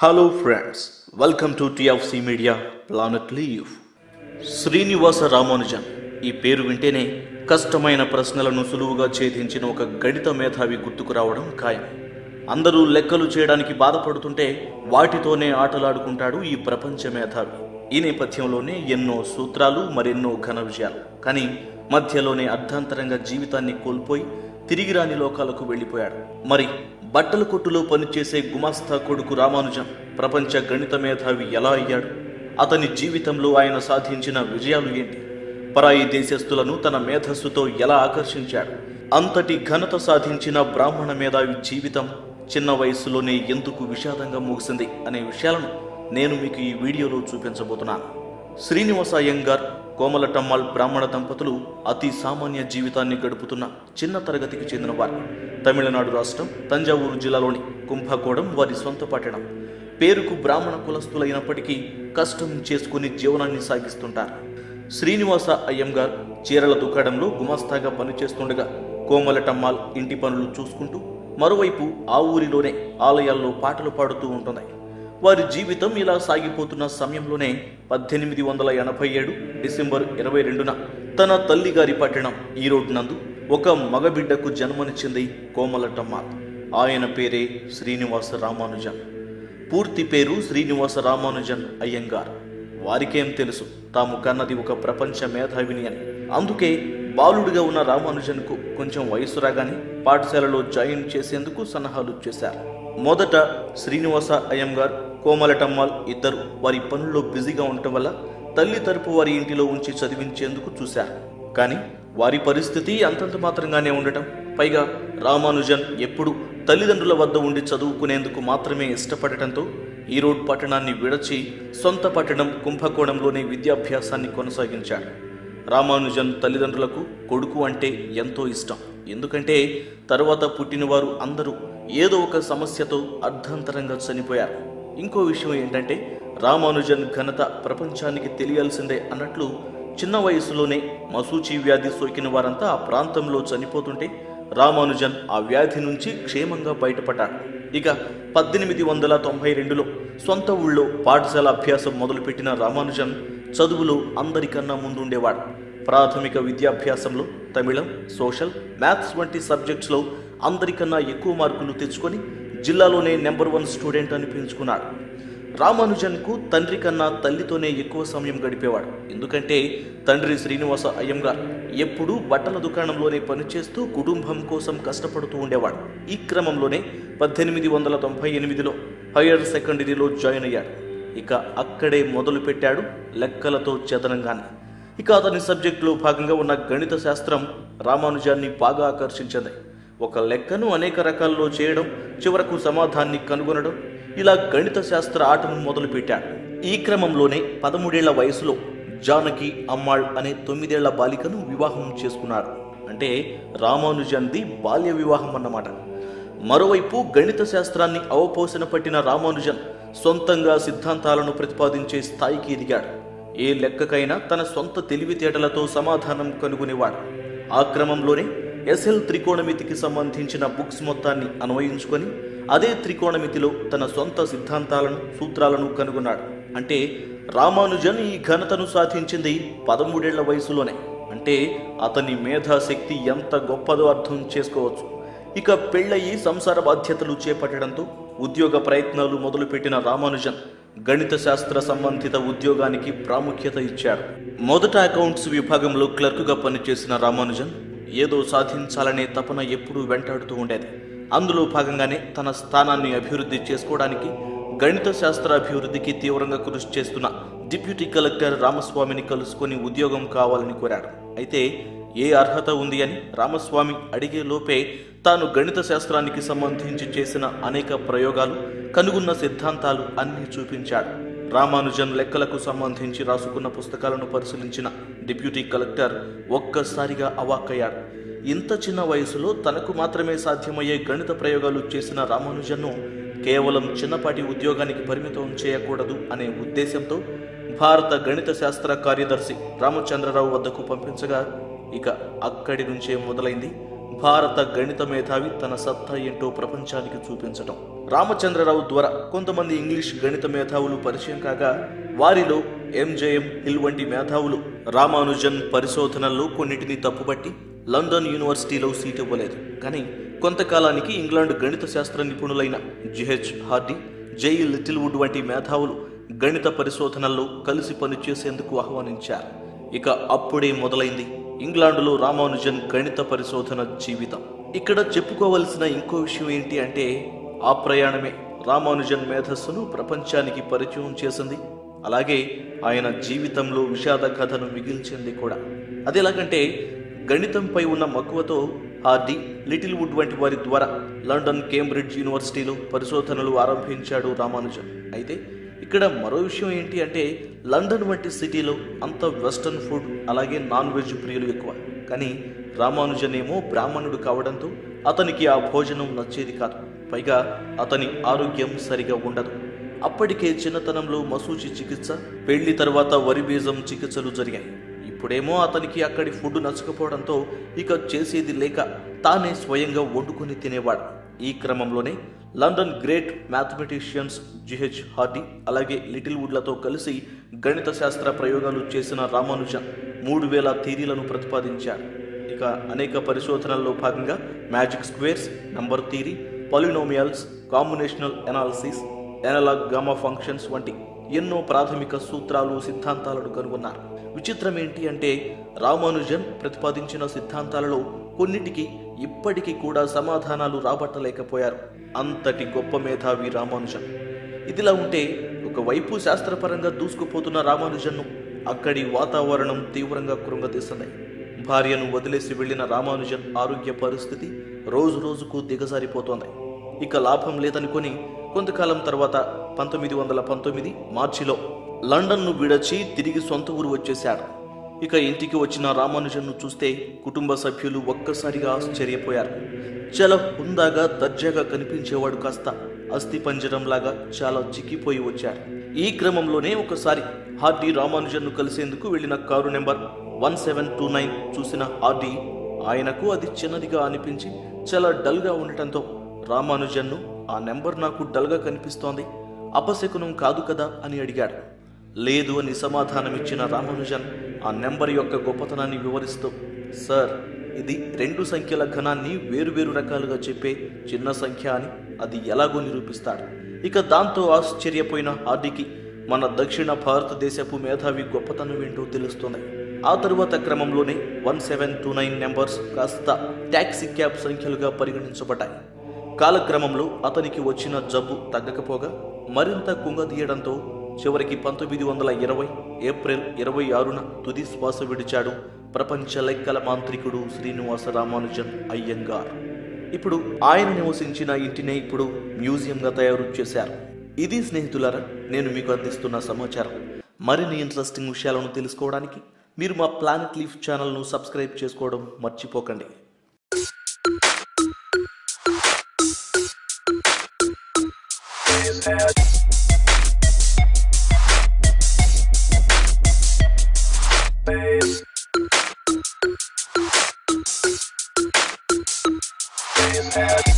Hello friends welcome to TFC media planet లీవ్ శ్రీనివాస రామానుజన్ ఈ పేరు వింటేనే కష్టమైన ప్రశ్నలను సులువుగా ఛేదించిన ఒక గణిత మేధావి గుర్తుకు రావడం ఖాయం అందరూ లెక్కలు చేయడానికి బాధపడుతుంటే వాటితోనే ఆటలాడుకుంటాడు ఈ ప్రపంచ మేధావి ఈ నేపథ్యంలోనే ఎన్నో సూత్రాలు మరెన్నో ఘన విజయాలు కానీ మధ్యలోనే అర్ధాంతరంగా జీవితాన్ని కోల్పోయి తిరిగి రాని లోకాలకు వెళ్ళిపోయాడు మరి బట్టల కొట్టులో పనిచేసే గుమాస్తా కొడుకు రామానుజం ప్రపంచ గణిత మేధావి ఎలా అయ్యాడు అతని జీవితంలో ఆయన సాధించిన విజయాలు ఏంటి పరాయి దేశస్థులను తన మేధస్సుతో ఎలా ఆకర్షించాడు అంతటి ఘనత సాధించిన బ్రాహ్మణ మేధావి జీవితం చిన్న వయస్సులోనే ఎందుకు విషాదంగా ముగిసింది అనే విషయాలను నేను మీకు ఈ వీడియోలో చూపించబోతున్నాను శ్రీనివాస అయ్యంగార్ కోమలటమ్మాల్ బ్రాహ్మణ దంపతులు అతి సామాన్య జీవితాన్ని గడుపుతున్న చిన్న తరగతికి చెందినవారు తమిళనాడు రాష్ట్రం తంజావూరు జిల్లాలోని కుంభకోణం వారి సొంత పట్టణం పేరుకు బ్రాహ్మణ కులస్తులైనప్పటికీ కష్టం చేసుకుని జీవనాన్ని సాగిస్తుంటారు శ్రీనివాస అయ్యంగార్ చీరల దుకాణంలో గుమాస్తాగా పనిచేస్తుండగా కోమలటమ్మాల్ ఇంటి పనులు చూసుకుంటూ మరోవైపు ఆ ఊరిలోనే ఆలయాల్లో పాటలు పాడుతూ ఉంటుంది వారి జీవితం ఇలా సాగిపోతున్న సమయంలోనే పద్దెనిమిది వందల ఎనభై ఏడు డిసెంబర్ ఇరవై రెండున తన తల్లిగారి పట్టణం ఈరోడ్ నందు ఒక మగబిడ్డకు జన్మనిచ్చింది కోమలటమ్మాల్ ఆయన పేరే శ్రీనివాస రామానుజన్ పూర్తి పేరు శ్రీనివాస రామానుజన్ అయ్యంగార్ వారికేం తెలుసు తాము కన్నది ఒక ప్రపంచ మేధావిని అని అందుకే బాలుడిగా ఉన్న రామానుజన్కు కొంచెం వయసు రాగానే పాఠశాలలో జాయిన్ చేసేందుకు సన్నాహాలు చేశారు మొదట శ్రీనివాస అయ్యంగార్ కోమలటమ్మాల్ ఇద్దరు వారి పనుల్లో బిజీగా ఉండటం వల్ల తల్లి తరపు వారి ఇంటిలో ఉంచి చదివించేందుకు చూశారు కానీ వారి పరిస్థితి అంతంత మాత్రంగానే ఉండటం పైగా రామానుజన్ ఎప్పుడు తల్లిదండ్రుల వద్ద ఉండి చదువుకునేందుకు మాత్రమే ఇష్టపడటంతో ఈరోడ్ పట్టణాన్ని విడచి సొంత పట్టణం కుంభకోణంలోనే విద్యాభ్యాసాన్ని కొనసాగించాడు రామానుజన్ తల్లిదండ్రులకు కొడుకు అంటే ఎంతో ఇష్టం ఎందుకంటే తర్వాత పుట్టినవారు అందరూ ఏదో ఒక సమస్యతో అర్ధాంతరంగా చనిపోయారు ఇంకో విషయం ఏంటంటే రామానుజన్ ఘనత ప్రపంచానికి తెలియాల్సిందే అన్నట్లు చిన్న వయసులోనే మసూచి వ్యాధి సోకిన వారంతా ఆ ప్రాంతంలో చనిపోతుంటే రామానుజన్ ఆ వ్యాధి నుంచి క్షేమంగా బయటపడ్డాడు ఇక పద్దెనిమిది వందల తొంభై రెండులో సొంత ఊళ్ళో పాఠశాల అభ్యాసం మొదలుపెట్టిన రామానుజన్ చదువులో అందరికన్నా ముందుండేవాడు ప్రాథమిక విద్యాభ్యాసంలో తమిళం సోషల్ మ్యాథ్స్ వంటి సబ్జెక్ట్స్లో అందరికన్నా ఎక్కువ మార్కులు తెచ్చుకొని జిల్లాలోనే నెంబర్ వన్ స్టూడెంట్ అనిపించుకున్నాడు రామానుజన్కు తండ్రి కన్నా తల్లితోనే ఎక్కువ సమయం గడిపేవాడు ఎందుకంటే తండ్రి శ్రీనివాస అయ్యంగార్ ఎప్పుడూ బట్టల దుకాణంలోనే పనిచేస్తూ కుటుంబం కోసం కష్టపడుతూ ఉండేవాడు ఈ క్రమంలోనే పద్దెనిమిది వందల తొంభై ఎనిమిదిలో హయ్యర్ సెకండరీలో జాయిన్ అయ్యాడు ఇక అక్కడే మొదలు పెట్టాడు లెక్కలతో చదరంగానే ఇక అతని సబ్జెక్టులో భాగంగా ఉన్న గణిత శాస్త్రం రామానుజాన్ని బాగా ఆకర్షించింది ఒక లెక్కను అనేక రకాల్లో చేయడం చివరకు సమాధాన్ని కనుగొనడం ఇలా గణిత శాస్త్ర ఆటను మొదలుపెట్టాడు ఈ క్రమంలోనే పదమూడేళ్ల వయసులో జానకి అమ్మాళ్ అనే తొమ్మిదేళ్ల బాలికను వివాహం చేసుకున్నాడు అంటే రామానుజన్ది బాల్య వివాహం అన్నమాట మరోవైపు గణిత శాస్త్రాన్ని అవపోసన పట్టిన రామానుజన్ సొంతంగా సిద్ధాంతాలను ప్రతిపాదించే స్థాయికి ఎదిగాడు ఏ లెక్కకైనా తన సొంత తెలివితేటలతో సమాధానం కనుగొనేవాడు ఆ క్రమంలోనే ఎస్ఎల్ త్రికోణమితికి సంబంధించిన బుక్స్ మొత్తాన్ని అన్వయించుకొని అదే త్రికోణమితిలో తన సొంత సిద్ధాంతాలను సూత్రాలను కనుగొన్నాడు అంటే రామానుజన్ ఈ ఘనతను సాధించింది పదమూడేళ్ల వయసులోనే అంటే అతని మేధాశక్తి ఎంత గొప్పదో అర్థం చేసుకోవచ్చు ఇక పెళ్ళయి సంసార బాధ్యతలు చేపట్టడంతో ఉద్యోగ ప్రయత్నాలు మొదలుపెట్టిన రామానుజన్ గణిత శాస్త్ర సంబంధిత ఉద్యోగానికి ప్రాముఖ్యత ఇచ్చాడు మొదట అకౌంట్స్ విభాగంలో క్లర్కుగా పనిచేసిన రామానుజన్ ఏదో సాధించాలనే తపన ఎప్పుడూ వెంటాడుతూ ఉండేది అందులో భాగంగానే తన స్థానాన్ని అభివృద్ధి చేసుకోవడానికి గణిత శాస్త్ర అభివృద్ధికి తీవ్రంగా కృషి చేస్తున్న డిప్యూటీ కలెక్టర్ రామస్వామిని కలుసుకొని ఉద్యోగం కావాలని కోరాడు అయితే ఏ అర్హత ఉంది అని రామస్వామి అడిగే లోపే తాను గణిత శాస్త్రానికి సంబంధించి చేసిన అనేక ప్రయోగాలు కనుగొన్న సిద్ధాంతాలు అన్నీ చూపించాడు రామానుజన్ లెక్కలకు సంబంధించి రాసుకున్న పుస్తకాలను పరిశీలించిన డిప్యూటీ కలెక్టర్ ఒక్కసారిగా అవాక్కయ్యాడు ఇంత చిన్న వయసులో తనకు మాత్రమే సాధ్యమయ్యే గణిత ప్రయోగాలు చేసిన రామానుజన్ను కేవలం చిన్నపాటి ఉద్యోగానికి పరిమితం చేయకూడదు అనే ఉద్దేశంతో భారత గణిత శాస్త్ర కార్యదర్శి రామచంద్రరావు వద్దకు పంపించగా ఇక అక్కడి నుంచే మొదలైంది భారత గణిత మేధావి తన సత్తా ఏంటో ప్రపంచానికి చూపించటం రామచంద్రరావు ద్వారా కొంతమంది ఇంగ్లీష్ గణిత మేధావులు పరిచయం కాగా వారిలో ఎంజేఎం హిల్ వంటి మేధావులు రామానుజన్ పరిశోధనల్లో కొన్నిటిని తప్పుపట్టి లండన్ యూనివర్సిటీలో సీట్ ఇవ్వలేదు కానీ కొంతకాలానికి ఇంగ్లాండ్ గణిత శాస్త్ర నిపుణులైన G H Hardy J Littlewood వంటి మేధావులు గణిత పరిశోధనల్లో కలిసి పనిచేసేందుకు ఆహ్వానించారు ఇక అప్పుడే మొదలైంది ఇంగ్లాండులో రామానుజన్ గణిత పరిశోధన జీవితం ఇక్కడ చెప్పుకోవలసిన ఇంకో విషయం ఏంటి అంటే ఆ ప్రయాణమే రామానుజన్ మేధస్సును ప్రపంచానికి పరిచయం చేసింది అలాగే ఆయన జీవితంలో విషాద కథను మిగిల్చింది కూడా అది ఎలాగంటే గణితంపై ఉన్న మక్కువతో హార్డీ లిటిల్ వుడ్ వంటి వారి ద్వారా లండన్ కేంబ్రిడ్జ్ యూనివర్సిటీలో పరిశోధనలు ఆరంభించాడు రామానుజన్ అయితే ఇక్కడ మరో విషయం ఏంటి అంటే లండన్ వంటి సిటీలో అంత వెస్టర్న్ ఫుడ్ అలాగే నాన్ వెజ్ ప్రియులు ఎక్కువ కానీ రామానుజన్ ఏమో బ్రాహ్మణుడు కావడంతో అతనికి ఆ భోజనం నచ్చేది కాదు పైగా అతని ఆరోగ్యం సరిగా ఉండదు అప్పటికే చిన్నతనంలో మసూచి చికిత్స పెళ్లి తర్వాత వరి బీజం చికిత్సలు జరిగాయి ఇప్పుడేమో అతనికి అక్కడి ఫుడ్ నచ్చకపోవడంతో ఇక చేసేది లేక తానే స్వయంగా వండుకొని తినేవాడు ఈ క్రమంలోనే London great mathematicians G H Hardy అలాగే లిటిల్ వుడ్లతో కలిసి గణిత శాస్త్ర ప్రయోగాలు చేసిన రామానుజన్ మూడు వేల థీరీలను ప్రతిపాదించాడు ఇక అనేక పరిశోధనల్లో భాగంగా magic squares number theory polynomials combinational analysis analogue gamma functions వంటి ఎన్నో ప్రాథమిక సూత్రాలు సిద్ధాంతాలను కనుగొన్నారు విచిత్రం ఏంటి అంటే రామానుజన్ ప్రతిపాదించిన సిద్ధాంతాలలో కొన్నిటికి ఇప్పటికీ కూడా సమాధానాలు రాబట్టలేకపోయారు అంతటి గొప్ప మేధావి రామానుజన్ ఇదిలా ఉంటే ఒకవైపు శాస్త్రపరంగా దూసుకుపోతున్న రామానుజన్ను అక్కడి వాతావరణం తీవ్రంగా కృంగతీస్తుంది భార్యను వదిలేసి వెళ్లిన రామానుజన్ ఆరోగ్య పరిస్థితి రోజు రోజుకు దిగజారిపోతోంది ఇక లాభం లేదనుకొని కొంతకాలం తర్వాత పంతొమ్మిది వందల పంతొమ్మిది మార్చిలో లండన్ను విడచి తిరిగి సొంత ఊరు వచ్చేశాడు ఇక ఇంటికి వచ్చిన రామానుజన్ను చూస్తే కుటుంబ సభ్యులు ఒక్కసారిగా ఆశ్చర్యపోయారు చాలా హుందాగా దర్జాగా కనిపించేవాడు కాస్త అస్థి పంజరంలాగా చాలా చిక్కిపోయి వచ్చాడు ఈ క్రమంలోనే ఒకసారి హార్డీ రామానుజన్ను కలిసేందుకు వెళ్లిన car number one seven two nine చూసిన హార్డీ ఆయనకు అది చిన్నదిగా అనిపించి చాలా డల్గా ఉండటంతో రామానుజన్ను ఆ నెంబర్ నాకు డల్గా కనిపిస్తోంది అపశకునం కాదు కదా అని అడిగాడు లేదు అని సమాధానమిచ్చిన రామానుజన్ ఆ నెంబర్ యొక్క గొప్పతనాన్ని వివరిస్తూ సార్ ఇది రెండు సంఖ్యల ఘనాన్ని వేరువేరు రకాలుగా చెప్పే చిన్న సంఖ్య అని అది ఎలాగో నిరూపిస్తాడు ఇక దాంతో ఆశ్చర్యపోయిన హార్డీకి మన దక్షిణ భారతదేశపు మేధావి గొప్పతనం ఏంటో తెలుస్తుంది ఆ తరువాత క్రమంలోనే one seven two nine numbers కాస్త ట్యాక్సీ క్యాబ్ సంఖ్యలుగా పరిగణించబడ్డాయి కాలక్రమంలో అతనికి వచ్చిన జబ్బు తగ్గకపోగా మరింత కుంగదీయడంతో చివరికి పంతొమ్మిది వందల ఇరవై ఏప్రిల్ ఇరవై ఆరున తుది శ్వాస విడిచాడు ప్రపంచ లెక్కల మాంత్రికుడు శ్రీనివాస రామానుజన్ అయ్యంగార్ ఇప్పుడు ఆయన నివసించిన ఇంటినే ఇప్పుడు మ్యూజియంగా తయారు చేశారు ఇది స్నేహితులారా నేను మీకు అందిస్తున్న సమాచారం మరిన్ని ఇంట్రెస్టింగ్ విషయాలను తెలుసుకోవడానికి మీరు మా ప్లానెట్ లీఫ్ ఛానల్ను సబ్స్క్రైబ్ చేసుకోవడం మర్చిపోకండి Base.